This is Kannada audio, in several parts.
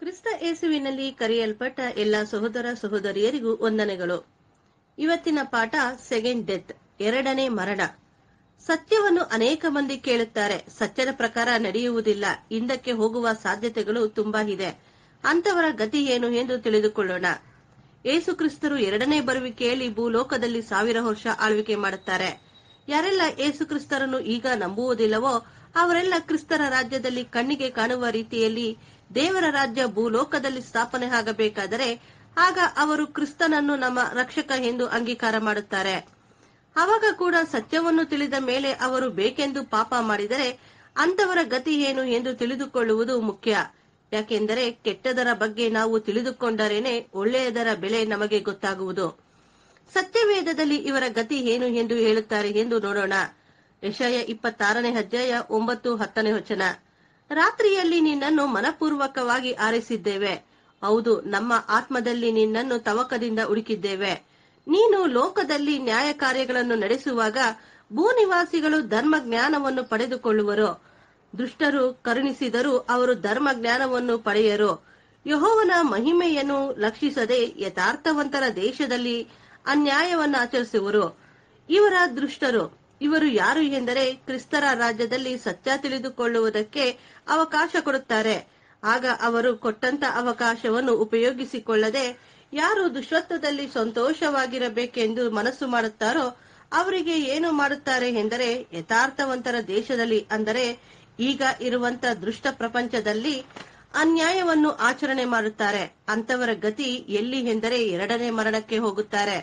ಕ್ರಿಸ್ತ ಯೇಸುವಿನಲ್ಲಿ ಕರೆಯಲ್ಪಟ್ಟ ಎಲ್ಲ ಸಹೋದರ ಸಹೋದರಿಯರಿಗೂ ವಂದನೆಗಳು ಇವತ್ತಿನ ಪಾಠ ಸೆಕೆಂಡ್ ಡೆತ್ ಎರಡನೇ ಮರಣ ಸತ್ಯವನ್ನು ಅನೇಕ ಮಂದಿ ಕೇಳುತ್ತಾರೆ ಸತ್ಯದ ಪ್ರಕಾರ ನಡೆಯುವುದಿಲ್ಲ ಹಿಂದಕ್ಕೆ ಹೋಗುವ ಸಾಧ್ಯತೆಗಳು ತುಂಬಾ ಇದೆ ಅಂತವರ ಗತಿ ಏನು ಎಂದು ತಿಳಿದುಕೊಳ್ಳೋಣ ಯೇಸು ಕ್ರಿಸ್ತರು ಎರಡನೇ ಬರುವಿಕೆಯಲ್ಲಿ ಭೂಲೋಕದಲ್ಲಿ ಸಾವಿರ ವರ್ಷ ಆಳ್ವಿಕೆ ಮಾಡುತ್ತಾರೆ ಯಾರೆಲ್ಲ ಯೇಸು ಕ್ರಿಸ್ತರನ್ನು ಈಗ ನಂಬುವುದಿಲ್ಲವೋ ಅವರೆಲ್ಲ ಕ್ರಿಸ್ತರ ರಾಜ್ಯದಲ್ಲಿ ಕಣ್ಣಿಗೆ ಕಾಣುವ ರೀತಿಯಲ್ಲಿ ದೇವರ ರಾಜ್ಯ ಭೂಲೋಕದಲ್ಲಿ ಸ್ಥಾಪನೆ ಆಗಬೇಕಾದರೆ ಆಗ ಅವರು ಕ್ರಿಸ್ತನನ್ನು ನಮ್ಮ ರಕ್ಷಕ ಎಂದು ಅಂಗೀಕಾರ ಮಾಡುತ್ತಾರೆ ಅವಾಗ ಕೂಡ ಸತ್ಯವನ್ನು ತಿಳಿದ ಮೇಲೆ ಅವರು ಬೇಕೆಂದು ಪಾಪ ಮಾಡಿದರೆ ಅಂತವರ ಗತಿ ಏನು ಎಂದು ತಿಳಿದುಕೊಳ್ಳುವುದು ಮುಖ್ಯ ಯಾಕೆಂದರೆ ಕೆಟ್ಟದರ ಬಗ್ಗೆ ನಾವು ತಿಳಿದುಕೊಂಡರೇನೆ ಒಳ್ಳೆಯದರ ಬೆಲೆ ನಮಗೆ ಗೊತ್ತಾಗುವುದು ಸತ್ಯವೇದದಲ್ಲಿ ಇವರ ಗತಿ ಏನು ಎಂದು ಹೇಳುತ್ತಾರೆ ಎಂದು ನೋಡೋಣ ಯಶಯ ಇಪ್ಪತ್ತಾರನೇ ಅಧ್ಯಾಯ ಒಂಬತ್ತು ಹತ್ತನೇ ವಚನ ರಾತ್ರಿಯಲ್ಲಿ ನಿನ್ನನ್ನು ಮನಪೂರ್ವಕವಾಗಿ ಆರಿಸಿದ್ದೇವೆ ಹೌದು ನಮ್ಮ ಆತ್ಮದಲ್ಲಿ ನಿನ್ನನ್ನು ತವಕದಿಂದ ಹುಡುಕಿದ್ದೇವೆ ನೀನು ಲೋಕದಲ್ಲಿ ನ್ಯಾಯ ಕಾರ್ಯಗಳನ್ನು ನಡೆಸುವಾಗ ಭೂನಿವಾಸಿಗಳು ಧರ್ಮ ಜ್ಞಾನವನ್ನು ಪಡೆದುಕೊಳ್ಳುವರು ದುಷ್ಟರು ಕರುಣಿಸಿದರೂ ಅವರು ಧರ್ಮ ಜ್ಞಾನವನ್ನು ಪಡೆಯರು ಯಹೋವನ ಮಹಿಮೆಯನ್ನು ಲಕ್ಷಿಸದೆ ಯಥಾರ್ಥವಂತರ ದೇಶದಲ್ಲಿ ಅನ್ಯಾಯವನ್ನು ಆಚರಿಸುವರು ಇವರ ದುಷ್ಟರು ಇವರು ಯಾರು ಎಂದರೆ ಕ್ರಿಸ್ತರ ರಾಜ್ಯದಲ್ಲಿ ಸತ್ಯ ತಿಳಿದುಕೊಳ್ಳುವುದಕ್ಕೆ ಅವಕಾಶ ಕೊಡುತ್ತಾರೆ ಆಗ ಅವರು ಕೊಟ್ಟಂತ ಅವಕಾಶವನ್ನು ಉಪಯೋಗಿಸಿಕೊಳ್ಳದೆ ಯಾರು ದುಷ್ಟತ್ವದಲ್ಲಿ ಸಂತೋಷವಾಗಿರಬೇಕೆಂದು ಮನಸ್ಸು ಮಾಡುತ್ತಾರೋ ಅವರಿಗೆ ಏನು ಮಾಡುತ್ತಾರೆ ಎಂದರೆ ಯಥಾರ್ಥವಂತರ ದೇಶದಲ್ಲಿ ಅಂದರೆ ಈಗ ಇರುವಂತ ದೃಷ್ಟ ಪ್ರಪಂಚದಲ್ಲಿ ಅನ್ಯಾಯವನ್ನು ಆಚರಣೆ ಮಾಡುತ್ತಾರೆ ಅಂತವರ ಗತಿ ಎಲ್ಲಿ ಎಂದರೆ ಎರಡನೇ ಮರಣಕ್ಕೆ ಹೋಗುತ್ತಾರೆ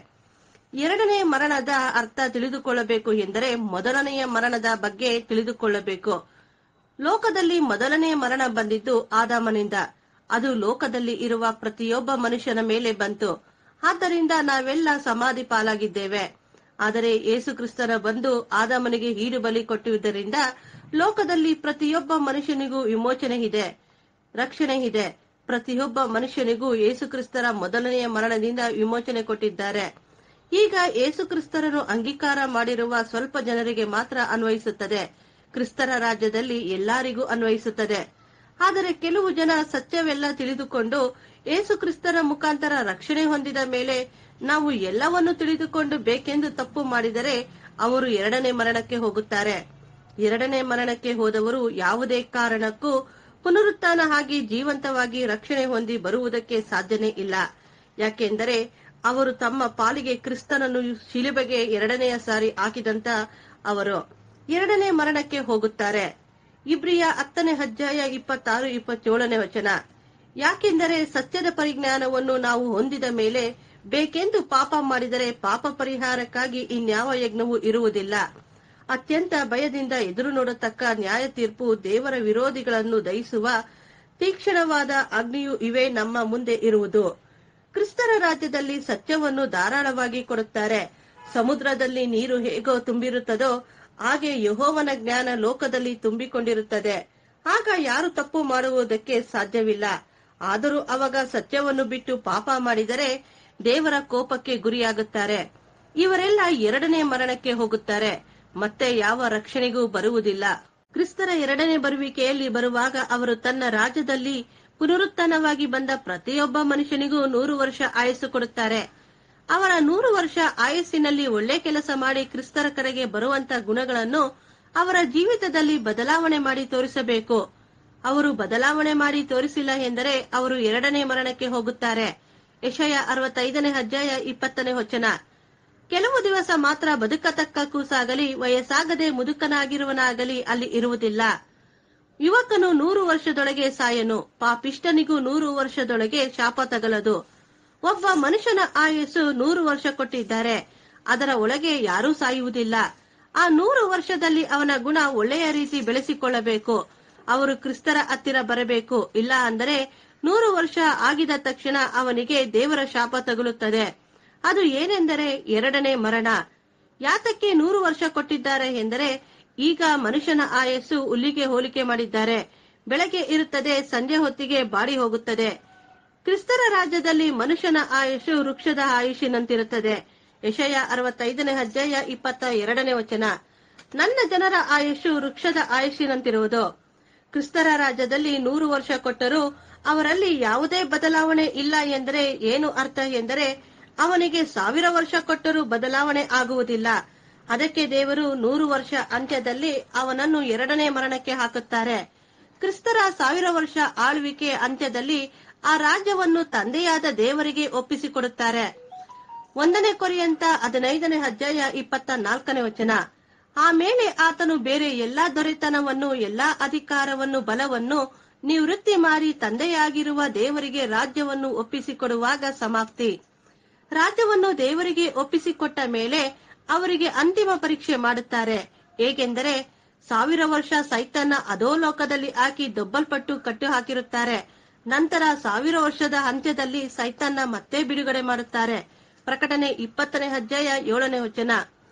ಎರಡನೇ ಮರಣದ ಅರ್ಥ ತಿಳಿದುಕೊಳ್ಳಬೇಕು ಎಂದರೆ ಮೊದಲನೆಯ ಮರಣದ ಬಗ್ಗೆ ತಿಳಿದುಕೊಳ್ಳಬೇಕು ಲೋಕದಲ್ಲಿ ಮೊದಲನೆಯ ಮರಣ ಬಂದಿದ್ದು ಆದಾಮನಿಂದ ಅದು ಲೋಕದಲ್ಲಿ ಇರುವ ಪ್ರತಿಯೊಬ್ಬ ಮನುಷ್ಯನ ಮೇಲೆ ಬಂತು ಆದ್ದರಿಂದ ನಾವೆಲ್ಲ ಸಮಾಧಿ ಪಾಲಾಗಿದ್ದೇವೆ ಆದರೆ ಯೇಸು ಕ್ರಿಸ್ತನ ಬಂದು ಆದಾಮನಿಗೆ ಈಡು ಬಲಿ ಕೊಟ್ಟಿರುವುದರಿಂದ ಲೋಕದಲ್ಲಿ ಪ್ರತಿಯೊಬ್ಬ ಮನುಷ್ಯನಿಗೂ ವಿಮೋಚನೆ ಇದೆ ರಕ್ಷಣೆ ಇದೆ ಪ್ರತಿಯೊಬ್ಬ ಮನುಷ್ಯನಿಗೂ ಯೇಸು ಕ್ರಿಸ್ತರ ಮೊದಲನೆಯ ಮರಣದಿಂದ ವಿಮೋಚನೆ ಕೊಟ್ಟಿದ್ದಾರೆ ಈಗ ಯೇಸು ಕ್ರಿಸ್ತರನ್ನು ಅಂಗೀಕಾರ ಮಾಡಿರುವ ಸ್ವಲ್ಪ ಜನರಿಗೆ ಮಾತ್ರ ಅನ್ವಯಿಸುತ್ತದೆ ಕ್ರಿಸ್ತರ ರಾಜ್ಯದಲ್ಲಿ ಎಲ್ಲರಿಗೂ ಅನ್ವಯಿಸುತ್ತದೆ ಆದರೆ ಕೆಲವು ಜನ ಸತ್ಯವೆಲ್ಲ ತಿಳಿದುಕೊಂಡು ಯೇಸು ಕ್ರಿಸ್ತರ ಮುಖಾಂತರ ರಕ್ಷಣೆ ಹೊಂದಿದ ಮೇಲೆ ನಾವು ಎಲ್ಲವನ್ನು ತಿಳಿದುಕೊಂಡು ಬೇಕೆಂದು ತಪ್ಪು ಮಾಡಿದರೆ ಅವರು ಎರಡನೇ ಮರಣಕ್ಕೆ ಹೋಗುತ್ತಾರೆ ಎರಡನೇ ಮರಣಕ್ಕೆ ಹೋದವರು ಯಾವುದೇ ಕಾರಣಕ್ಕೂ ಪುನರುತ್ಥಾನ ಆಗಿ ಜೀವಂತವಾಗಿ ರಕ್ಷಣೆ ಹೊಂದಿ ಬರುವುದಕ್ಕೆ ಸಾಧ್ಯನೇ ಇಲ್ಲ ಯಾಕೆಂದರೆ ಅವರು ತಮ್ಮ ಪಾಲಿಗೆ ಕ್ರಿಸ್ತನನ್ನು ಶಿಲುಬೆಗೆ ಎರಡನೆಯ ಸಾರಿ ಹಾಕಿದಂತ ಅವರು ಎರಡನೇ ಮರಣಕ್ಕೆ ಹೋಗುತ್ತಾರೆ ಇಬ್ರಿಯ ಹತ್ತನೇ ಅಧ್ಯಾಯ ಇಪ್ಪತ್ತಾರು ಇಪ್ಪತ್ತೇಳನೇ ವಚನ ಯಾಕೆಂದರೆ ಸತ್ಯದ ಪರಿಜ್ಞಾನವನ್ನು ನಾವು ಹೊಂದಿದ ಮೇಲೆ ಬೇಕೆಂದು ಪಾಪ ಮಾಡಿದರೆ ಪಾಪ ಪರಿಹಾರಕ್ಕಾಗಿ ಇನ್ಯಾವ ಯಜ್ಞವೂ ಇರುವುದಿಲ್ಲ ಅತ್ಯಂತ ಭಯದಿಂದ ಎದುರು ನೋಡತಕ್ಕ ನ್ಯಾಯ ತೀರ್ಪು ದೇವರ ವಿರೋಧಿಗಳನ್ನು ದಹಿಸುವ ತೀಕ್ಷ್ಣವಾದ ಅಗ್ನಿಯು ಇವೇ ನಮ್ಮ ಮುಂದೆ ಇರುವುದು ಕ್ರಿಸ್ತರ ರಾಜ್ಯದಲ್ಲಿ ಸತ್ಯವನ್ನು ಧಾರಾಳವಾಗಿ ಕೊಡುತ್ತಾರೆ ಸಮುದ್ರದಲ್ಲಿ ನೀರು ಹೇಗೋ ತುಂಬಿರುತ್ತದೋ ಹಾಗೆ ಯಹೋವನ ಜ್ಞಾನ ಲೋಕದಲ್ಲಿ ತುಂಬಿಕೊಂಡಿರುತ್ತದೆ ಆಗ ಯಾರು ತಪ್ಪು ಮಾಡುವುದಕ್ಕೆ ಸಾಧ್ಯವಿಲ್ಲ ಆದರೂ ಅವಾಗ ಸತ್ಯವನ್ನು ಬಿಟ್ಟು ಪಾಪ ಮಾಡಿದರೆ ದೇವರ ಕೋಪಕ್ಕೆ ಗುರಿಯಾಗುತ್ತಾರೆ ಇವರೆಲ್ಲ ಎರಡನೇ ಮರಣಕ್ಕೆ ಹೋಗುತ್ತಾರೆ ಮತ್ತೆ ಯಾವ ರಕ್ಷಣೆಗೂ ಬರುವುದಿಲ್ಲ ಕ್ರಿಸ್ತರ ಎರಡನೇ ಬರುವಿಕೆಯಲ್ಲಿ ಬರುವಾಗ ಅವರು ತನ್ನ ರಾಜ್ಯದಲ್ಲಿ ಪುನರುತ್ಥಾನವಾಗಿ ಬಂದ ಪ್ರತಿಯೊಬ್ಬ ಮನುಷ್ಯನಿಗೂ ನೂರು ವರ್ಷ ಆಯಸ್ಸು ಕೊಡುತ್ತಾರೆ ಅವರ ನೂರು ವರ್ಷ ಆಯಸ್ಸಿನಲ್ಲಿ ಒಳ್ಳೆ ಕೆಲಸ ಮಾಡಿ ಕ್ರಿಸ್ತರ ಕರೆಗೆ ಬರುವಂತ ಗುಣಗಳನ್ನು ಅವರ ಜೀವಿತದಲ್ಲಿ ಬದಲಾವಣೆ ಮಾಡಿ ತೋರಿಸಬೇಕು ಅವರು ಬದಲಾವಣೆ ಮಾಡಿ ತೋರಿಸಿಲ್ಲ ಎಂದರೆ ಅವರು ಎರಡನೇ ಮರಣಕ್ಕೆ ಹೋಗುತ್ತಾರೆ ಯಶಯ ಅರವತ್ತೈದನೇ ಅಧ್ಯಾಯ ಇಪ್ಪತ್ತನೇ ವಚನ ಕೆಲವು ದಿವಸ ಮಾತ್ರ ಬದುಕತಕ್ಕ ಕೂಸಾಗಲಿ ವಯಸ್ಸಾಗದೆ ಮುದುಕನಾಗಿರುವನಾಗಲಿ ಅಲ್ಲಿ ಇರುವುದಿಲ್ಲ ಯುವಕನು ನೂರು ವರ್ಷದೊಳಗೆ ಸಾಯನು ಪಾಪಿಷ್ಟನಿಗೂ ನೂರು ವರ್ಷದೊಳಗೆ ಶಾಪ ತಗಲದು ಒಬ್ಬ ಮನುಷ್ಯನ ಆಯಸ್ಸು ನೂರು ವರ್ಷ ಕೊಟ್ಟಿದ್ದಾರೆ ಅದರ ಒಳಗೆ ಯಾರೂ ಸಾಯುವುದಿಲ್ಲ ಆ ನೂರು ವರ್ಷದಲ್ಲಿ ಅವನ ಗುಣ ಒಳ್ಳೆಯ ರೀತಿ ಬೆಳೆಸಿಕೊಳ್ಳಬೇಕು ಅವರು ಕ್ರಿಸ್ತರ ಹತ್ತಿರ ಬರಬೇಕು ಇಲ್ಲ ಅಂದರೆ ನೂರು ವರ್ಷ ಆಗಿದ ತಕ್ಷಣ ಅವನಿಗೆ ದೇವರ ಶಾಪ ತಗುಲುತ್ತದೆ ಅದು ಏನೆಂದರೆ ಎರಡನೇ ಮರಣ ಯಾತಕ್ಕೆ ನೂರು ವರ್ಷ ಕೊಟ್ಟಿದ್ದಾರೆ ಎಂದರೆ ಈಗ ಮನುಷ್ಯನ ಆಯಸ್ಸು ಹುಲ್ಲಿಗೆ ಹೋಲಿಕೆ ಮಾಡಿದ್ದಾರೆ ಬೆಳಗ್ಗೆ ಇರುತ್ತದೆ ಸಂಜೆ ಹೊತ್ತಿಗೆ ಬಾಡಿ ಹೋಗುತ್ತದೆ ಕ್ರಿಸ್ತರ ರಾಜ್ಯದಲ್ಲಿ ಮನುಷ್ಯನ ಆಯುಷು ವೃಕ್ಷದ ಆಯುಷಿನಂತಿರುತ್ತದೆ ಯಶಯ ಅರವತ್ತೈದನೇ ಅಧ್ಯಾಯ ಇಪ್ಪತ್ತ ಎರಡನೇ ವಚನ ನನ್ನ ಜನರ ಆಯುಷು ವೃಕ್ಷದ ಆಯುಷಿನಂತಿರುವುದು ಕ್ರಿಸ್ತರ ರಾಜ್ಯದಲ್ಲಿ ನೂರು ವರ್ಷ ಕೊಟ್ಟರೂ ಅವರಲ್ಲಿ ಯಾವುದೇ ಬದಲಾವಣೆ ಇಲ್ಲ ಎಂದರೆ ಏನು ಅರ್ಥ ಎಂದರೆ ಅವನಿಗೆ ಸಾವಿರ ವರ್ಷ ಕೊಟ್ಟರೂ ಬದಲಾವಣೆ ಆಗುವುದಿಲ್ಲ ಅದಕ್ಕೆ ದೇವರು ನೂರು ವರ್ಷ ಅಂತ್ಯದಲ್ಲಿ ಅವನನ್ನು ಎರಡನೇ ಮರಣಕ್ಕೆ ಹಾಕುತ್ತಾರೆ ಕ್ರಿಸ್ತರ ಸಾವಿರ ವರ್ಷ ಆಳ್ವಿಕೆ ಅಂತ್ಯದಲ್ಲಿ ಆ ರಾಜ್ಯವನ್ನು ತಂದೆಯಾದ ದೇವರಿಗೆ ಒಪ್ಪಿಸಿಕೊಡುತ್ತಾರೆ ಒಂದನೇ ಕೊರಿಯಂತ ಹದಿನೈದನೇ ಅಧ್ಯಾಯ ಇಪ್ಪತ್ತ ನಾಲ್ಕನೇ ವಚನ ಆಮೇಲೆ ಆತನು ಬೇರೆ ಎಲ್ಲಾ ದೊರೆತನವನ್ನು ಎಲ್ಲಾ ಅಧಿಕಾರವನ್ನು ಬಲವನ್ನು ನಿವೃತ್ತಿ ಮಾರಿ ತಂದೆಯಾಗಿರುವ ದೇವರಿಗೆ ರಾಜ್ಯವನ್ನು ಒಪ್ಪಿಸಿಕೊಡುವಾಗ ಸಮಾಪ್ತಿ ರಾಜ್ಯವನ್ನು ದೇವರಿಗೆ ಒಪ್ಪಿಸಿಕೊಟ್ಟ ಮೇಲೆ ಅವರಿಗೆ ಅಂತಿಮ ಪರೀಕ್ಷೆ ಮಾಡುತ್ತಾರೆ ಏಕೆಂದರೆ ಸಾವಿರ ವರ್ಷ ಸೈತನ್ನ ಅಧೋಲೋಕದಲ್ಲಿ ಹಾಕಿ ದೊಬ್ಬಲ್ಪಟ್ಟು ಕಟ್ಟು ಹಾಕಿರುತ್ತಾರೆ ನಂತರ ಸಾವಿರ ವರ್ಷದ ಅಂತ್ಯದಲ್ಲಿ ಸೈತನ್ನ ಮತ್ತೆ ಬಿಡುಗಡೆ ಮಾಡುತ್ತಾರೆ ಪ್ರಕಟಣೆ ಇಪ್ಪತ್ತನೇ ಅಧ್ಯಾಯ ಏಳನೇ ವಚನ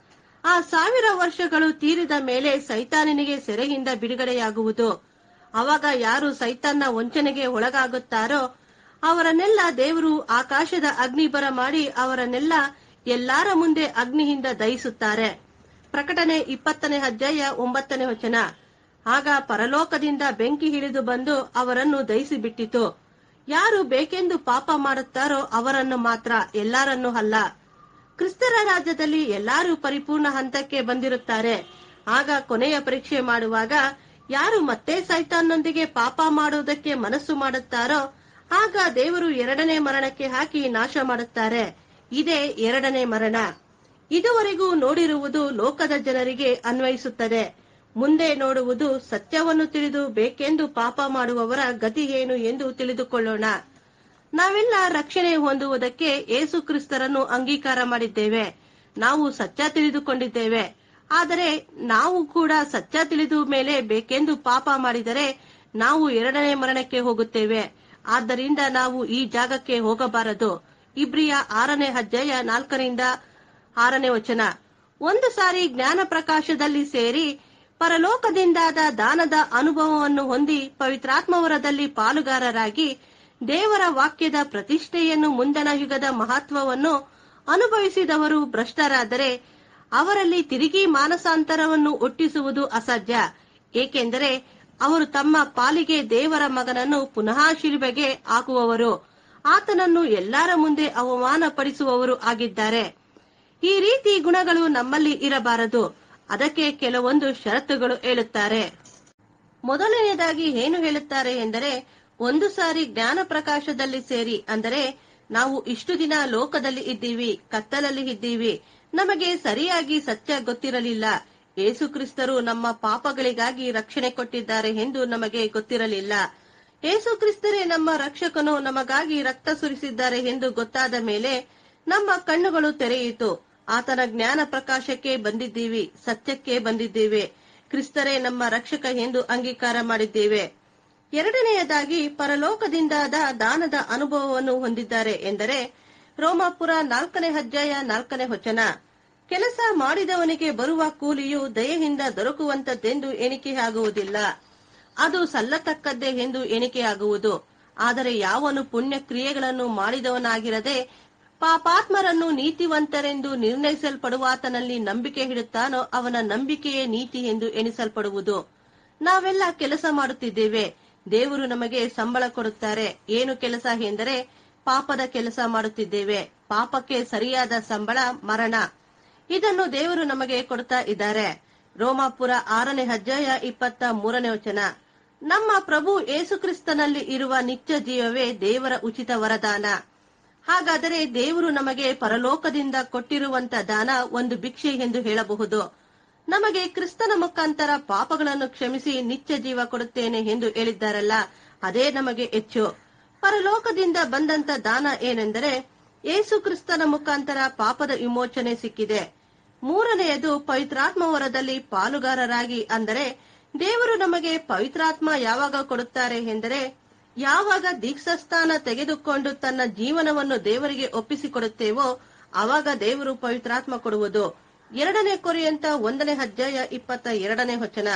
ಆ ಸಾವಿರ ವರ್ಷಗಳು ತೀರಿದ ಮೇಲೆ ಸೈತಾನನಿಗೆ ಸೆರೆಯಿಂದ ಬಿಡುಗಡೆಯಾಗುವುದು ಅವಾಗ ಯಾರು ಸೈತಾನ್ನ ವಂಚನೆಗೆ ಒಳಗಾಗುತ್ತಾರೋ ಅವರನ್ನೆಲ್ಲ ದೇವರು ಆಕಾಶದ ಅಗ್ನಿ ಬರ ಮಾಡಿ ಅವರನ್ನೆಲ್ಲ ಎಲ್ಲಾರ ಮುಂದೆ ಅಗ್ನಿಯಿಂದ ದಹಿಸುತ್ತಾರೆ ಪ್ರಕಟಣೆ ಇಪ್ಪತ್ತನೇ ಅಧ್ಯಾಯ ಒಂಬತ್ತನೇ ವಚನ ಆಗ ಪರಲೋಕದಿಂದ ಬೆಂಕಿ ಹಿಡಿದು ಬಂದು ಅವರನ್ನು ದಹಿಸಿ ಬಿಟ್ಟಿತು ಯಾರು ಬೇಕೆಂದು ಪಾಪ ಮಾಡುತ್ತಾರೋ ಅವರನ್ನು ಮಾತ್ರ ಎಲ್ಲಾರನ್ನೂ ಅಲ್ಲ ಕ್ರಿಸ್ತರ ರಾಜ್ಯದಲ್ಲಿ ಎಲ್ಲರೂ ಪರಿಪೂರ್ಣ ಹಂತಕ್ಕೆ ಬಂದಿರುತ್ತಾರೆ ಆಗ ಕೊನೆಯ ಪರೀಕ್ಷೆ ಮಾಡುವಾಗ ಯಾರು ಮತ್ತೆ ಸೈತಾನ್ನೊಂದಿಗೆ ಪಾಪ ಮಾಡುವುದಕ್ಕೆ ಮನಸ್ಸು ಮಾಡುತ್ತಾರೋ ಆಗ ದೇವರು ಎರಡನೇ ಮರಣಕ್ಕೆ ಹಾಕಿ ನಾಶ ಮಾಡುತ್ತಾರೆ ಇದೇ ಎರಡನೇ ಮರಣ ಇದುವರೆಗೂ ನೋಡಿರುವುದು ಲೋಕದ ಜನರಿಗೆ ಅನ್ವಯಿಸುತ್ತದೆ ಮುಂದೆ ನೋಡುವುದು ಸತ್ಯವನ್ನು ತಿಳಿದು ಬೇಕೆಂದು ಪಾಪ ಮಾಡುವವರ ಗತಿ ಏನು ಎಂದು ತಿಳಿದುಕೊಳ್ಳೋಣ ನಾವೆಲ್ಲ ರಕ್ಷಣೆ ಹೊಂದುವುದಕ್ಕೆ ಏಸು ಕ್ರಿಸ್ತರನ್ನು ಅಂಗೀಕಾರ ಮಾಡಿದ್ದೇವೆ ನಾವು ಸತ್ಯ ತಿಳಿದುಕೊಂಡಿದ್ದೇವೆ ಆದರೆ ನಾವು ಕೂಡ ಸತ್ಯ ತಿಳಿದು ಮೇಲೆ ಬೇಕೆಂದು ಪಾಪ ಮಾಡಿದರೆ ನಾವು ಎರಡನೇ ಮರಣಕ್ಕೆ ಹೋಗುತ್ತೇವೆ ಆದ್ದರಿಂದ ನಾವು ಈ ಜಾಗಕ್ಕೆ ಹೋಗಬಾರದು ಇಬ್ರಿಯ ಆರನೇ ಅಧ್ಯಾಯ ನಾಲ್ಕರಿಂದ ಆರನೇ ವಚನ ಒಂದು ಸಾರಿ ಜ್ಞಾನ ಪ್ರಕಾಶದಲ್ಲಿ ಸೇರಿ ಪರಲೋಕದಿಂದಾದ ದಾನದ ಅನುಭವವನ್ನು ಹೊಂದಿ ಪವಿತ್ರಾತ್ಮವರದಲ್ಲಿ ಪಾಲುಗಾರರಾಗಿ ದೇವರ ವಾಕ್ಯದ ಪ್ರತಿಷ್ಠೆಯನ್ನು ಮುಂದಣ ಯುಗದ ಮಹತ್ವವನ್ನು ಅನುಭವಿಸಿದವರು ಭ್ರಷ್ಟರಾದರೆ ಅವರಲ್ಲಿ ತಿರುಗಿ ಮಾನಸಾಂತರವನ್ನು ಹುಟ್ಟಿಸುವುದು ಅಸಾಧ್ಯ ಏಕೆಂದರೆ ಅವರು ತಮ್ಮ ಪಾಲಿಗೆ ದೇವರ ಮಗನನ್ನು ಪುನಃ ಶಿಲುಬೆಗೆ ಹಾಕುವವರು ಆತನನ್ನು ಎಲ್ಲರ ಮುಂದೆ ಅವಮಾನಪಡಿಸುವವರು ಆಗಿದ್ದಾರೆ ಈ ರೀತಿ ಗುಣಗಳು ನಮ್ಮಲ್ಲಿ ಇರಬಾರದು ಅದಕ್ಕೆ ಕೆಲವೊಂದು ಷರತ್ತುಗಳು ಹೇಳುತ್ತಾರೆ ಮೊದಲನೆಯದಾಗಿ ಏನು ಹೇಳುತ್ತಾರೆ ಎಂದರೆ ಒಂದು ಸಾರಿ ಜ್ಞಾನ ಪ್ರಕಾಶದಲ್ಲಿ ಸೇರಿ ಅಂದರೆ ನಾವು ಇಷ್ಟು ದಿನ ಲೋಕದಲ್ಲಿ ಇದ್ದೀವಿ ಕತ್ತಲಲ್ಲಿ ಇದ್ದೀವಿ ನಮಗೆ ಸರಿಯಾಗಿ ಸತ್ಯ ಗೊತ್ತಿರಲಿಲ್ಲ ಯೇಸು ಕ್ರಿಸ್ತರು ನಮ್ಮ ಪಾಪಗಳಿಗಾಗಿ ರಕ್ಷಣೆ ಕೊಟ್ಟಿದ್ದಾರೆ ಎಂದು ನಮಗೆ ಗೊತ್ತಿರಲಿಲ್ಲ ಯೇಸು ಕ್ರಿಸ್ತರೇ ನಮ್ಮ ರಕ್ಷಕನು ನಮಗಾಗಿ ರಕ್ತ ಸುರಿಸಿದ್ದಾರೆ ಎಂದು ಗೊತ್ತಾದ ಮೇಲೆ ನಮ್ಮ ಕಣ್ಣುಗಳು ತೆರೆಯಿತು ಆತನ ಜ್ಞಾನ ಪ್ರಕಾಶಕ್ಕೆ ಬಂದಿದ್ದೀವಿ ಸತ್ಯಕ್ಕೆ ಬಂದಿದ್ದೇವೆ ಕ್ರಿಸ್ತರೇ ನಮ್ಮ ರಕ್ಷಕ ಎಂದು ಅಂಗೀಕಾರ ಮಾಡಿದ್ದೇವೆ ಎರಡನೆಯದಾಗಿ ಪರಲೋಕದಿಂದಾದ ದಾನದ ಅನುಭವವನ್ನು ಹೊಂದಿದ್ದಾರೆ ಎಂದರೆ ರೋಮಾಪುರ ನಾಲ್ಕನೇ ಅಧ್ಯಾಯ ನಾಲ್ಕನೇ ವಚನ ಕೆಲಸ ಮಾಡಿದವನಿಗೆ ಬರುವ ಕೂಲಿಯು ದಯೆಯಿಂದ ದೊರಕುವಂತದ್ದೆಂದು ಎಣಿಕೆಯಾಗುವುದಿಲ್ಲ ಅದು ಸಲ್ಲತಕ್ಕದ್ದೇ ಎಂದು ಎಣಿಕೆಯಾಗುವುದು ಆದರೆ ಯಾವನು ಪುಣ್ಯ ಕ್ರಿಯೆಗಳನ್ನು ಮಾಡಿದವನಾಗಿರದೆ ಪಾಪಾತ್ಮರನ್ನು ನೀತಿವಂತರೆಂದು ನಿರ್ಣಯಿಸಲ್ಪಡುವಾತನಲ್ಲಿ ನಂಬಿಕೆ ಇಡುತ್ತಾನೋ ಅವನ ನಂಬಿಕೆಯೇ ನೀತಿ ಎಂದು ಎಣಿಸಲ್ಪಡುವುದು ನಾವೆಲ್ಲ ಕೆಲಸ ಮಾಡುತ್ತಿದ್ದೇವೆ ದೇವರು ನಮಗೆ ಸಂಬಳ ಕೊಡುತ್ತಾರೆ ಏನು ಕೆಲಸ ಎಂದರೆ ಪಾಪದ ಕೆಲಸ ಮಾಡುತ್ತಿದ್ದೇವೆ ಪಾಪಕ್ಕೆ ಸರಿಯಾದ ಸಂಬಳ ಮರಣ ಇದನ್ನು ದೇವರು ನಮಗೆ ಕೊಡ್ತಾ ಇದ್ದಾರೆ ರೋಮಾಪುರ ಆರನೇ ಅಧ್ಯಾಯ ಇಪ್ಪತ್ತ ಮೂರನೇ ವಚನ ನಮ್ಮ ಪ್ರಭು ಯೇಸುಕ್ರಿಸ್ತನಲ್ಲಿ ಇರುವ ನಿತ್ಯ ಜೀವವೇ ದೇವರ ಉಚಿತ ವರದಾನ ಹಾಗಾದರೆ ದೇವರು ನಮಗೆ ಪರಲೋಕದಿಂದ ಕೊಟ್ಟಿರುವಂತ ದಾನ ಒಂದು ಭಿಕ್ಷೆ ಎಂದು ಹೇಳಬಹುದು ನಮಗೆ ಕ್ರಿಸ್ತನ ಮುಖಾಂತರ ಪಾಪಗಳನ್ನು ಕ್ಷಮಿಸಿ ನಿತ್ಯ ಜೀವ ಕೊಡುತ್ತೇನೆ ಎಂದು ಹೇಳಿದ್ದಾರಲ್ಲ ಅದೇ ನಮಗೆ ಹೆಚ್ಚು ಪರಲೋಕದಿಂದ ಬಂದಂತ ದಾನ ಏನೆಂದರೆ ಯೇಸು ಕ್ರಿಸ್ತನ ಮುಖಾಂತರ ಪಾಪದ ವಿಮೋಚನೆ ಸಿಕ್ಕಿದೆ ಮೂರನೆಯದು ಪವಿತ್ರಾತ್ಮ ವರದಲ್ಲಿ ಪಾಲುಗಾರರಾಗಿ ಅಂದರೆ ದೇವರು ನಮಗೆ ಪವಿತ್ರಾತ್ಮ ಯಾವಾಗ ಕೊಡುತ್ತಾರೆ ಎಂದರೆ ಯಾವಾಗ ದೀಕ್ಷಾಸ್ಥಾನ ತೆಗೆದುಕೊಂಡು ತನ್ನ ಜೀವನವನ್ನು ದೇವರಿಗೆ ಒಪ್ಪಿಸಿಕೊಡುತ್ತೇವೋ ಆವಾಗ ದೇವರು ಪವಿತ್ರಾತ್ಮ ಕೊಡುವುದು ಎರಡನೇ ಕೊರೆಯಂತ ಒಂದನೇ ಅಧ್ಯಾಯ ಇಪ್ಪತ್ತ ಎರಡನೇ ವಚನ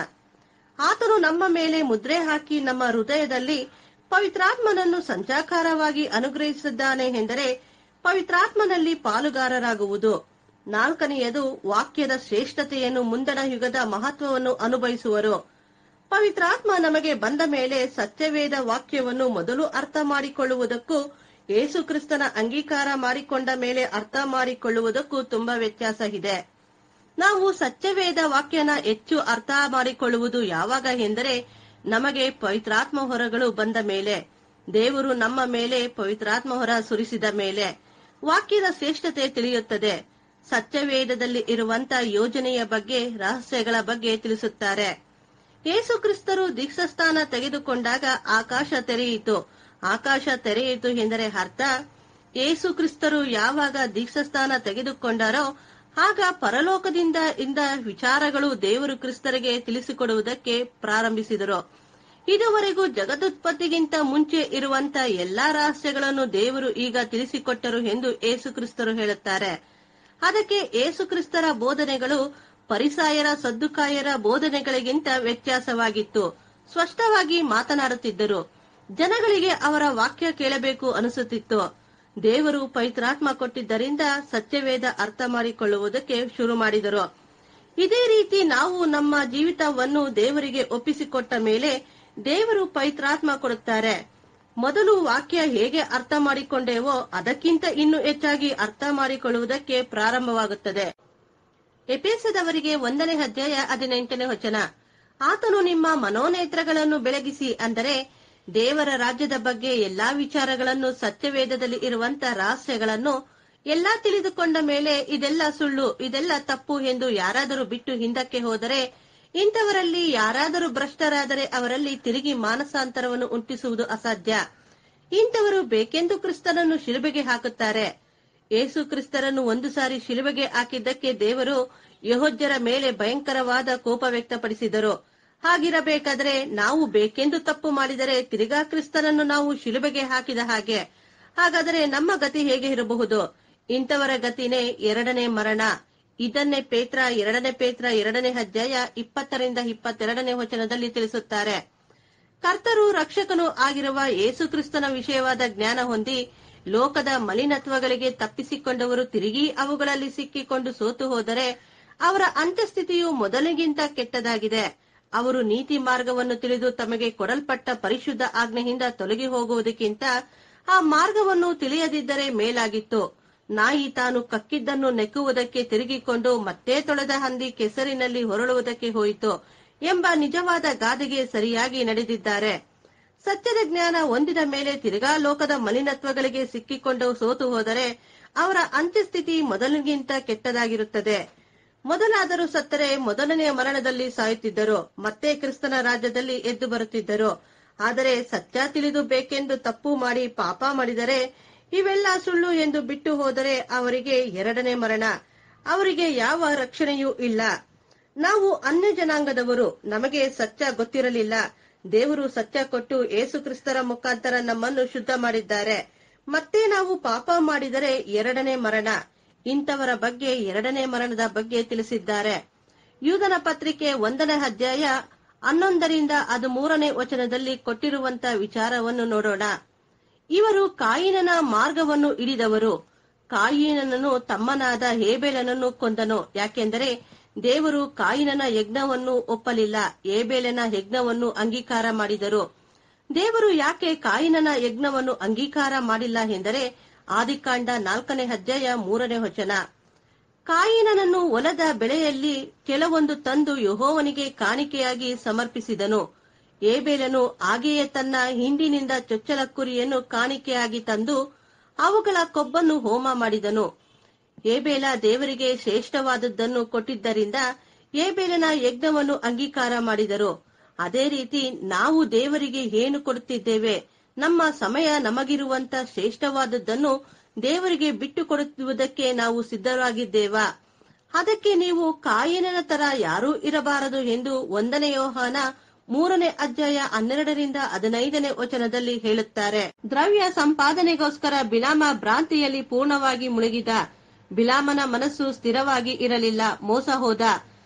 ಆತನು ನಮ್ಮ ಮೇಲೆ ಮುದ್ರೆ ಹಾಕಿ ನಮ್ಮ ಹೃದಯದಲ್ಲಿ ಪವಿತ್ರಾತ್ಮನನ್ನು ಸಂಚಾಕಾರವಾಗಿ ಅನುಗ್ರಹಿಸಿದ್ದಾನೆ ಎಂದರೆ ಪವಿತ್ರಾತ್ಮನಲ್ಲಿ ಪಾಲುಗಾರರಾಗುವುದು ನಾಲ್ಕನೆಯದು ವಾಕ್ಯದ ಶ್ರೇಷ್ಠತೆಯನ್ನು ಮುಂದಣ ಯುಗದ ಮಹತ್ವವನ್ನು ಅನುಭವಿಸುವರು ಪವಿತ್ರಾತ್ಮ ನಮಗೆ ಬಂದ ಮೇಲೆ ಸತ್ಯವೇದ ವಾಕ್ಯವನ್ನು ಮೊದಲು ಅರ್ಥ ಮಾಡಿಕೊಳ್ಳುವುದಕ್ಕೂ ಯೇಸು ಕ್ರಿಸ್ತನ ಅಂಗೀಕಾರ ಮಾಡಿಕೊಂಡ ಮೇಲೆ ಅರ್ಥ ಮಾಡಿಕೊಳ್ಳುವುದಕ್ಕೂ ತುಂಬಾ ವ್ಯತ್ಯಾಸ ಇದೆ ನಾವು ಸತ್ಯವೇದ ವಾಕ್ಯನ ಹೆಚ್ಚು ಅರ್ಥ ಮಾಡಿಕೊಳ್ಳುವುದು ಯಾವಾಗ ಎಂದರೆ ನಮಗೆ ಪವಿತ್ರಾತ್ಮ ಹೊರಗಳು ಬಂದ ಮೇಲೆ ದೇವರು ನಮ್ಮ ಮೇಲೆ ಪವಿತ್ರಾತ್ಮ ಹೊರ ಸುರಿಸಿದ ಮೇಲೆ ವಾಕ್ಯದ ಶ್ರೇಷ್ಠತೆ ತಿಳಿಯುತ್ತದೆ ಸತ್ಯವೇದದಲ್ಲಿ ಇರುವಂತ ಯೋಜನೆಯ ಬಗ್ಗೆ ರಹಸ್ಯಗಳ ಬಗ್ಗೆ ತಿಳಿಸುತ್ತಾರೆ ಯೇಸು ಕ್ರಿಸ್ತರು ದೀಕ್ಷಾಸ್ಥಾನ ತೆಗೆದುಕೊಂಡಾಗ ಆಕಾಶ ತೆರೆಯಿತು ಆಕಾಶ ತೆರೆಯಿತು ಎಂದರೆ ಅರ್ಥ ಯೇಸು ಕ್ರಿಸ್ತರು ಯಾವಾಗ ದೀಕ್ಷಾಸ್ಥಾನ ತೆಗೆದುಕೊಂಡರೋ ಆಗ ಪರಲೋಕದಿಂದ ಇಂದ ವಿಚಾರಗಳು ದೇವರು ಕ್ರಿಸ್ತರಿಗೆ ತಿಳಿಸಿಕೊಡುವುದಕ್ಕೆ ಪ್ರಾರಂಭಿಸಿದರು ಇದುವರೆಗೂ ಜಗದುತ್ಪತ್ತಿಗಿಂತ ಮುಂಚೆ ಇರುವಂತ ಎಲ್ಲಾ ರಹಸ್ಯಗಳನ್ನು ದೇವರು ಈಗ ತಿಳಿಸಿಕೊಟ್ಟರು ಎಂದು ಯೇಸು ಕ್ರಿಸ್ತರು ಹೇಳುತ್ತಾರೆ ಅದಕ್ಕೆ ಯೇಸು ಕ್ರಿಸ್ತರ ಬೋಧನೆಗಳು ಪರಿಸಾಯರ ಸದ್ದುಕಾಯರ ಬೋಧನೆಗಳಿಗಿಂತ ವ್ಯತ್ಯಾಸವಾಗಿತ್ತು ಸ್ಪಷ್ಟವಾಗಿ ಮಾತನಾಡುತ್ತಿದ್ದರು ಜನಗಳಿಗೆ ಅವರ ವಾಕ್ಯ ಕೇಳಬೇಕು ಅನಿಸುತ್ತಿತ್ತು ದೇವರು ಪವಿತ್ರಾತ್ಮ ಕೊಟ್ಟಿದ್ದರಿಂದ ಸತ್ಯವೇದ ಅರ್ಥ ಮಾಡಿಕೊಳ್ಳುವುದಕ್ಕೆ ಶುರು ಮಾಡಿದರು ಇದೇ ರೀತಿ ನಾವು ನಮ್ಮ ಜೀವಿತವನ್ನು ದೇವರಿಗೆ ಒಪ್ಪಿಸಿಕೊಟ್ಟ ಮೇಲೆ ದೇವರು ಪವಿತ್ರಾತ್ಮ ಕೊಡುತ್ತಾರೆ ಮೊದಲು ವಾಕ್ಯ ಹೇಗೆ ಅರ್ಥ ಮಾಡಿಕೊಂಡೇವೋ ಅದಕ್ಕಿಂತ ಇನ್ನೂ ಹೆಚ್ಚಾಗಿ ಅರ್ಥ ಮಾಡಿಕೊಳ್ಳುವುದಕ್ಕೆ ಪ್ರಾರಂಭವಾಗುತ್ತದೆ ಎಪೇಸದವರಿಗೆ ಒಂದನೇ ಅಧ್ಯಾಯ ಹದಿನೆಂಟನೇ ವಚನ ಆತನು ನಿಮ್ಮ ಮನೋನೇತ್ರಗಳನ್ನು ಬೆಳಗಿಸಿ ಅಂದರೆ ದೇವರ ರಾಜ್ಯದ ಬಗ್ಗೆ ಎಲ್ಲಾ ವಿಚಾರಗಳನ್ನು ಸತ್ಯವೇದದಲ್ಲಿ ಇರುವಂತ ರಹಸ್ಯಗಳನ್ನು ಎಲ್ಲಾ ತಿಳಿದುಕೊಂಡ ಮೇಲೆ ಇದೆಲ್ಲ ಸುಳ್ಳು ಇದೆಲ್ಲ ತಪ್ಪು ಎಂದು ಯಾರಾದರೂ ಬಿಟ್ಟು ಹಿಂದಕ್ಕೆ ಹೋದರೆ ಇಂಥವರಲ್ಲಿ ಯಾರಾದರೂ ಭ್ರಷ್ಟರಾದರೆ ಅವರಲ್ಲಿ ತಿರುಗಿ ಮಾನಸಾಂತರವನ್ನು ಉಂಟಿಸುವುದು ಅಸಾಧ್ಯ ಇಂಥವರು ಬೇಕೆಂದು ಕ್ರಿಸ್ತನನ್ನು ಶಿಲುಬೆಗೆ ಹಾಕುತ್ತಾರೆ ಯೇಸು ಕ್ರಿಸ್ತರನ್ನು ಒಂದು ಸಾರಿ ಶಿಲುಬೆಗೆ ಹಾಕಿದ್ದಕ್ಕೆ ದೇವರು ಯಹೋಜ್ಯರ ಮೇಲೆ ಭಯಂಕರವಾದ ಕೋಪ ವ್ಯಕ್ತಪಡಿಸಿದರು ಹಾಗಿರಬೇಕಾದರೆ ನಾವು ಬೇಕೆಂದು ತಪ್ಪು ಮಾಡಿದರೆ ತಿರುಗಾ ಕ್ರಿಸ್ತನನ್ನು ನಾವು ಶಿಲುಬೆಗೆ ಹಾಕಿದ ಹಾಗೆ ಹಾಗಾದರೆ ನಮ್ಮ ಗತಿ ಹೇಗೆ ಇರಬಹುದು ಇಂಥವರ ಗತಿನೇ ಎರಡನೇ ಮರಣ ಇದನ್ನೇ ಪೇತ್ರ ಎರಡನೇ ಪೇತ್ರ ಎರಡನೇ ಅಧ್ಯಾಯ ಇಪ್ಪತ್ತರಿಂದ ಇಪ್ಪತ್ತೆರಡನೇ ವಚನದಲ್ಲಿ ತಿಳಿಸುತ್ತಾರೆ ಕರ್ತರು ರಕ್ಷಕನು ಆಗಿರುವ ಯೇಸು ಕ್ರಿಸ್ತನ ವಿಷಯವಾದ ಜ್ಞಾನ ಹೊಂದಿ ಲೋಕದ ಮಲಿನತ್ವಗಳಿಗೆ ತಪ್ಪಿಸಿಕೊಂಡವರು ತಿರುಗಿ ಅವುಗಳಲ್ಲಿ ಸಿಕ್ಕಿಕೊಂಡು ಸೋತು ಹೋದರೆ ಅವರ ಅಂತ್ಯಸ್ಥಿತಿಯು ಮೊದಲಿಗಿಂತ ಕೆಟ್ಟದಾಗಿದೆ ಅವರು ನೀತಿ ಮಾರ್ಗವನ್ನು ತಿಳಿದು ತಮಗೆ ಕೊಡಲ್ಪಟ್ಟ ಪರಿಶುದ್ಧ ಆಜ್ಞೆಯಿಂದ ತೊಲಗಿ ಹೋಗುವುದಕ್ಕಿಂತ ಆ ಮಾರ್ಗವನ್ನು ತಿಳಿಯದಿದ್ದರೆ ಮೇಲಾಗಿತ್ತು ನಾಯಿ ತಾನು ಕಕ್ಕಿದ್ದನ್ನು ನೆಕ್ಕುವುದಕ್ಕೆ ತಿರುಗಿಕೊಂಡು ಮತ್ತೆ ತೊಳೆದ ಹಂದಿ ಕೆಸರಿನಲ್ಲಿ ಹೊರಳುವುದಕ್ಕೆ ಹೋಯಿತು ಎಂಬ ನಿಜವಾದ ಗಾದೆಗೆ ಸರಿಯಾಗಿ ನಡೆದಿದ್ದಾರೆ ಸತ್ಯದ ಜ್ಞಾನ ಹೊಂದಿದ ಮೇಲೆ ತಿರುಗಾ ಲೋಕದ ಮಲಿನತ್ವಗಳಿಗೆ ಸಿಕ್ಕಿಕೊಂಡು ಸೋತು ಹೋದರೆ ಅವರ ಅಂತ್ಯಸ್ಥಿತಿ ಮೊದಲಿಗಿಂತ ಕೆಟ್ಟದಾಗಿರುತ್ತದೆ ಮೊದಲಾದರೂ ಸತ್ತರೆ ಮೊದಲನೆಯ ಮರಣದಲ್ಲಿ ಸಾಯುತ್ತಿದ್ದರು ಮತ್ತೆ ಕ್ರಿಸ್ತನ ರಾಜ್ಯದಲ್ಲಿ ಎದ್ದು ಬರುತ್ತಿದ್ದರು ಆದರೆ ಸತ್ಯ ತಿಳಿದು ಬೇಕೆಂದು ತಪ್ಪು ಮಾಡಿ ಪಾಪ ಮಾಡಿದರೆ ಇವೆಲ್ಲ ಸುಳ್ಳು ಎಂದು ಬಿಟ್ಟು ಹೋದರೆ ಅವರಿಗೆ ಎರಡನೇ ಮರಣ ಅವರಿಗೆ ಯಾವ ರಕ್ಷಣೆಯೂ ಇಲ್ಲ ನಾವು ಅನ್ಯ ಜನಾಂಗದವರು ನಮಗೆ ಸತ್ಯ ಗೊತ್ತಿರಲಿಲ್ಲ ದೇವರು ಸತ್ಯ ಕೊಟ್ಟು ಏಸು ಕ್ರಿಸ್ತರ ಮುಖಾಂತರ ನಮ್ಮನ್ನು ಶುದ್ಧ ಮಾಡಿದ್ದಾರೆ ಮತ್ತೆ ನಾವು ಪಾಪ ಮಾಡಿದರೆ ಎರಡನೇ ಮರಣ ಇಂಥವರ ಬಗ್ಗೆ ಎರಡನೇ ಮರಣದ ಬಗ್ಗೆ ತಿಳಿಸಿದ್ದಾರೆ ಯೂದನ ಪತ್ರಿಕೆ ಒಂದನೇ ಅಧ್ಯಾಯ ಹನ್ನೊಂದರಿಂದ ಅದು ಮೂರನೇ ವಚನದಲ್ಲಿ ಕೊಟ್ಟಿರುವಂತ ವಿಚಾರವನ್ನು ನೋಡೋಣ ಇವರು ಕಾಯಿನನ ಮಾರ್ಗವನ್ನು ಹಿಡಿದವರು ಕಾಯಿನನನ್ನು ತಮ್ಮನಾದ ಹೇಬೇಲನನ್ನು ಕೊಂದನು ಯಾಕೆಂದರೆ ದೇವರು ಕಾಯಿನನ ಯಜ್ಞವನ್ನು ಒಪ್ಪಲಿಲ್ಲ ಏಬೇಲನ ಯಜ್ಞವನ್ನು ಅಂಗೀಕಾರ ಮಾಡಿದರು ದೇವರು ಯಾಕೆ ಕಾಯಿನನ ಯಜ್ಞವನ್ನು ಅಂಗೀಕಾರ ಮಾಡಿಲ್ಲ ಎಂದರೆ ಆದಿಕಾಂಡ ನಾಲ್ಕನೇ ಅಧ್ಯಾಯ ಮೂರನೇ ವಚನ ಕಾಯಿನನನ್ನು ಹೊಲದ ಬೆಳೆಯಲ್ಲಿ ಕೆಲವೊಂದು ತಂದು ಯಹೋವನಿಗೆ ಕಾಣಿಕೆಯಾಗಿ ಸಮರ್ಪಿಸಿದನು ಏಬೇಲನು ಹಾಗೆಯೇ ತನ್ನ ಹಿಂಡಿನಿಂದ ಚೊಚ್ಚಲ ಕುರಿಯನ್ನು ಕಾಣಿಕೆಯಾಗಿ ತಂದು ಅವುಗಳ ಕೊಬ್ಬನ್ನು ಹೋಮ ಮಾಡಿದನು ಏಬೇಲ ದೇವರಿಗೆ ಶ್ರೇಷ್ಠವಾದದ್ದನ್ನು ಕೊಟ್ಟಿದ್ದರಿಂದ ಏಬೇಲನ ಯಜ್ಞವನ್ನು ಅಂಗೀಕಾರ ಮಾಡಿದರು ಅದೇ ರೀತಿ ನಾವು ದೇವರಿಗೆ ಏನು ಕೊಡುತ್ತಿದ್ದೇವೆ ನಮ್ಮ ಸಮಯ ನಮಗಿರುವಂತ ಶ್ರೇಷ್ಠವಾದದ್ದನ್ನು ದೇವರಿಗೆ ಬಿಟ್ಟು ಕೊಡುವುದಕ್ಕೆ ನಾವು ಸಿದ್ಧರಾಗಿದ್ದೇವಾ ಅದಕ್ಕೆ ನೀವು ಕಾಯಿನನ ತರ ಯಾರೂ ಇರಬಾರದು ಎಂದು ಒಂದನೇ ಯೋಹಾನ ಮೂರನೇ ಅಧ್ಯಾಯ ಹನ್ನೆರಡರಿಂದ ಹದಿನೈದನೇ ವಚನದಲ್ಲಿ ಹೇಳುತ್ತಾರೆ ದ್ರವ್ಯ ಸಂಪಾದನೆಗೋಸ್ಕರ ಬಿಲಾಮ ಭ್ರಾಂತಿಯಲ್ಲಿ ಪೂರ್ಣವಾಗಿ ಮುಳುಗಿದ ಬಿಲಾಮನ ಮನಸ್ಸು ಸ್ಥಿರವಾಗಿ ಇರಲಿಲ್ಲ ಮೋಸ ಹೋದ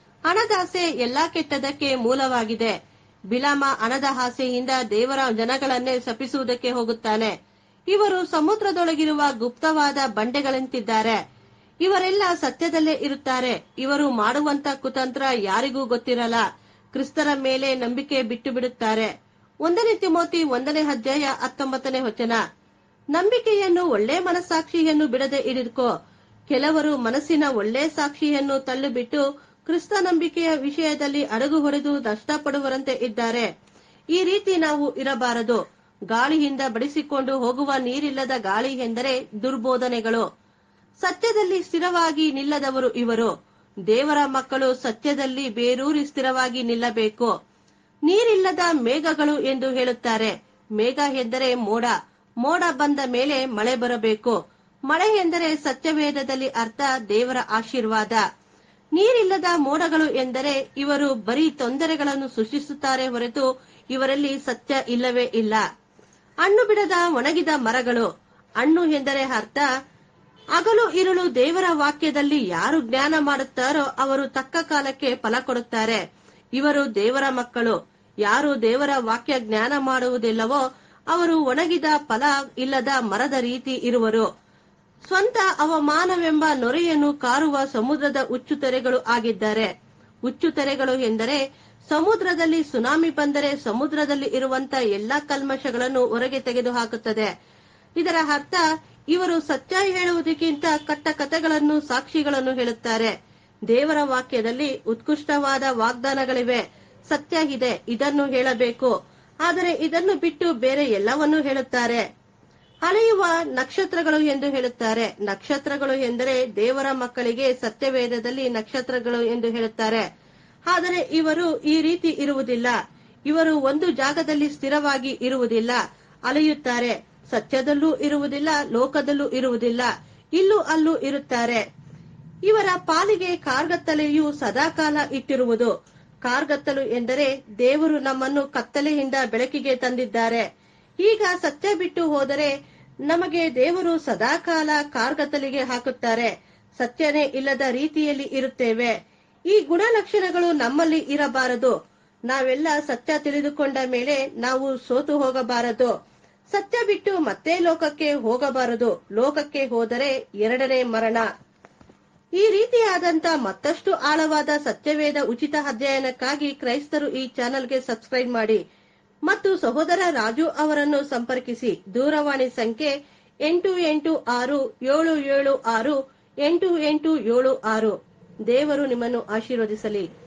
ಹಣದಾಸೆ ಎಲ್ಲಾ ಕೆಟ್ಟದಕ್ಕೆ ಮೂಲವಾಗಿದೆ ಬಿಲಾಮ ಹಣದ ಆಸೆಯಿಂದ ದೇವರ ಜನಗಳನ್ನೇ ಶಪಿಸುವುದಕ್ಕೆ ಹೋಗುತ್ತಾನೆ ಇವರು ಸಮುದ್ರದೊಳಗಿರುವ ಗುಪ್ತವಾದ ಬಂಡೆಗಳಂತಿದ್ದಾರೆ ಇವರೆಲ್ಲ ಸತ್ಯದಲ್ಲೇ ಇರುತ್ತಾರೆ ಇವರು ಮಾಡುವಂತ ಕುತಂತ್ರ ಯಾರಿಗೂ ಗೊತ್ತಿರಲ್ಲ ಕ್ರಿಸ್ತರ ಮೇಲೆ ನಂಬಿಕೆ ಬಿಟ್ಟು ಬಿಡುತ್ತಾರೆ ಒಂದನೇ ತಿಮೋತಿ ಒಂದನೇ ಅಧ್ಯಾಯ ಹತ್ತೊಂಬತ್ತನೇ ವಚನ ನಂಬಿಕೆಯನ್ನು ಒಳ್ಳೆ ಮನಸ್ಸಾಕ್ಷಿಯನ್ನು ಬಿಡದೆ ಇರಿದುಕೋ ಕೆಲವರು ಮನಸ್ಸಿನ ಒಳ್ಳೆ ಸಾಕ್ಷಿಯನ್ನು ತಳ್ಳಿಬಿಟ್ಟು ಕ್ರಿಸ್ತ ನಂಬಿಕೆಯ ವಿಷಯದಲ್ಲಿ ಅಡಗು ಹೊಡೆದು ನಷ್ಟಪಡುವರಂತೆ ಇದ್ದಾರೆ ಈ ರೀತಿ ನಾವು ಇರಬಾರದು ಗಾಳಿಯಿಂದ ಬಡಿಸಿಕೊಂಡು ಹೋಗುವ ನೀರಿಲ್ಲದ ಗಾಳಿ ಎಂದರೆ ದುರ್ಬೋಧನೆಗಳು ಸತ್ಯದಲ್ಲಿ ಸ್ಥಿರವಾಗಿ ನಿಲ್ಲದವರು ಇವರು ದೇವರ ಮಕ್ಕಳು ಸತ್ಯದಲ್ಲಿ ಬೇರೂರಿ ಸ್ಥಿರವಾಗಿ ನಿಲ್ಲಬೇಕು ನೀರಿಲ್ಲದ ಮೇಘಗಳು ಎಂದು ಹೇಳುತ್ತಾರೆ ಮೇಘ ಎಂದರೆ ಮೋಡ ಮೋಡ ಬಂದ ಮೇಲೆ ಮಳೆ ಬರಬೇಕು ಮಳೆ ಎಂದರೆ ಸತ್ಯವೇದದಲ್ಲಿ ಅರ್ಥ ದೇವರ ಆಶೀರ್ವಾದ ನೀರಿಲ್ಲದ ಮೋಡಗಳು ಎಂದರೆ ಇವರು ಬರೀ ತೊಂದರೆಗಳನ್ನು ಸೃಷ್ಟಿಸುತ್ತಾರೆ ಹೊರತು ಇವರಲ್ಲಿ ಸತ್ಯ ಇಲ್ಲವೇ ಇಲ್ಲ ಹಣ್ಣು ಬಿಡದ ಒಣಗಿದ ಮರಗಳು ಹಣ್ಣು ಎಂದರೆ ಅರ್ಥ ಹಗಲು ಇರುಳು ದೇವರ ವಾಕ್ಯದಲ್ಲಿ ಯಾರು ಜ್ಞಾನ ಮಾಡುತ್ತಾರೋ ಅವರು ತಕ್ಕ ಕಾಲಕ್ಕೆ ಫಲ ಕೊಡುತ್ತಾರೆ ಇವರು ದೇವರ ಮಕ್ಕಳು ಯಾರು ದೇವರ ವಾಕ್ಯ ಜ್ಞಾನ ಮಾಡುವುದಿಲ್ಲವೋ ಅವರು ಒಣಗಿದ ಫಲ ಇಲ್ಲದ ಮರದ ರೀತಿ ಇರುವರು ಸ್ವಂತ ಅವಮಾನವೆಂಬ ನೊರೆಯನ್ನು ಕಾರುವ ಸಮುದ್ರದ ಹುಚ್ಚುತೆರೆಗಳು ಆಗಿದ್ದಾರೆ ಹುಚ್ಚುತೆರೆಗಳು ಎಂದರೆ ಸಮುದ್ರದಲ್ಲಿ ಸುನಾಮಿ ಬಂದರೆ ಸಮುದ್ರದಲ್ಲಿ ಇರುವಂತ ಎಲ್ಲಾ ಕಲ್ಮಶಗಳನ್ನು ಹೊರಗೆ ತೆಗೆದು ಹಾಕುತ್ತದೆ ಇದರ ಅರ್ಥ ಇವರು ಸತ್ಯ ಹೇಳುವುದಕ್ಕಿಂತ ಕಟ್ಟ ಕಥೆಗಳನ್ನು ಸಾಕ್ಷಿಗಳನ್ನು ಹೇಳುತ್ತಾರೆ ದೇವರ ವಾಕ್ಯದಲ್ಲಿ ಉತ್ಕೃಷ್ಟವಾದ ವಾಗ್ದಾನಗಳಿವೆ ಸತ್ಯ ಇದೆ ಇದನ್ನು ಹೇಳಬೇಕು ಆದರೆ ಇದನ್ನು ಬಿಟ್ಟು ಬೇರೆ ಎಲ್ಲವನ್ನೂ ಹೇಳುತ್ತಾರೆ ಅಳೆಯುವ ನಕ್ಷತ್ರಗಳು ಎಂದು ಹೇಳುತ್ತಾರೆ ನಕ್ಷತ್ರಗಳು ಎಂದರೆ ದೇವರ ಮಕ್ಕಳಿಗೆ ಸತ್ಯವೇದದಲ್ಲಿ ನಕ್ಷತ್ರಗಳು ಎಂದು ಹೇಳುತ್ತಾರೆ ಆದರೆ ಇವರು ಈ ರೀತಿ ಇರುವುದಿಲ್ಲ ಇವರು ಒಂದು ಜಾಗದಲ್ಲಿ ಸ್ಥಿರವಾಗಿ ಇರುವುದಿಲ್ಲ ಅಲೆಯುತ್ತಾರೆ ಸತ್ಯದಲ್ಲೂ ಇರುವುದಿಲ್ಲ ಲೋಕದಲ್ಲೂ ಇರುವುದಿಲ್ಲ ಇಲ್ಲೂ ಅಲ್ಲೂ ಇರುತ್ತಾರೆ ಇವರ ಪಾಲಿಗೆ ಕಾರ್ಗತ್ತಲೆಯು ಸದಾಕಾಲ ಇಟ್ಟಿರುವುದು ಕಾರ್ಗತ್ತಲು ಎಂದರೆ ದೇವರು ನಮ್ಮನ್ನು ಕತ್ತಲೆಯಿಂದ ಬೆಳಕಿಗೆ ತಂದಿದ್ದಾರೆ ಈಗ ಸತ್ಯ ಬಿಟ್ಟು ಹೋದರೆ ನಮಗೆ ದೇವರು ಸದಾಕಾಲ ಕಾರ್ಗತ್ತಲಿಗೆ ಹಾಕುತ್ತಾರೆ ಸತ್ಯನೇ ಇಲ್ಲದ ರೀತಿಯಲ್ಲಿ ಇರುತ್ತೇವೆ ಈ ಗುಣಲಕ್ಷಣಗಳು ನಮ್ಮಲ್ಲಿ ಇರಬಾರದು ನಾವೆಲ್ಲ ಸತ್ಯ ತಿಳಿದುಕೊಂಡ ಮೇಲೆ ನಾವು ಸೋತು ಹೋಗಬಾರದು ಸತ್ಯ ಬಿಟ್ಟು ಮತ್ತೆ ಲೋಕಕ್ಕೆ ಹೋಗಬಾರದು ಲೋಕಕ್ಕೆ ಹೋದರೆ ಎರಡನೇ ಮರಣ ಈ ರೀತಿಯಾದಂತ ಮತ್ತಷ್ಟು ಆಳವಾದ ಸತ್ಯವೇದ ಉಚಿತ ಅಧ್ಯಯನಕ್ಕಾಗಿ ಕ್ರೈಸ್ತರು ಈ ಚಾನೆಲ್ಗೆ ಸಬ್ಸ್ಕ್ರೈಬ್ ಮಾಡಿ ಮತ್ತು ಸಹೋದರ ರಾಜು ಅವರನ್ನು ಸಂಪರ್ಕಿಸಿ ದೂರವಾಣಿ ಸಂಖ್ಯೆ ಎಂಟು ಎಂಟು ಆರು ಏಳು ಏಳು ಆರು ಎಂಟು ಎಂಟು ಏಳು ಆರು ದೇವರು ನಿಮ್ಮನ್ನು ಆಶೀರ್ವದಿಸಲಿ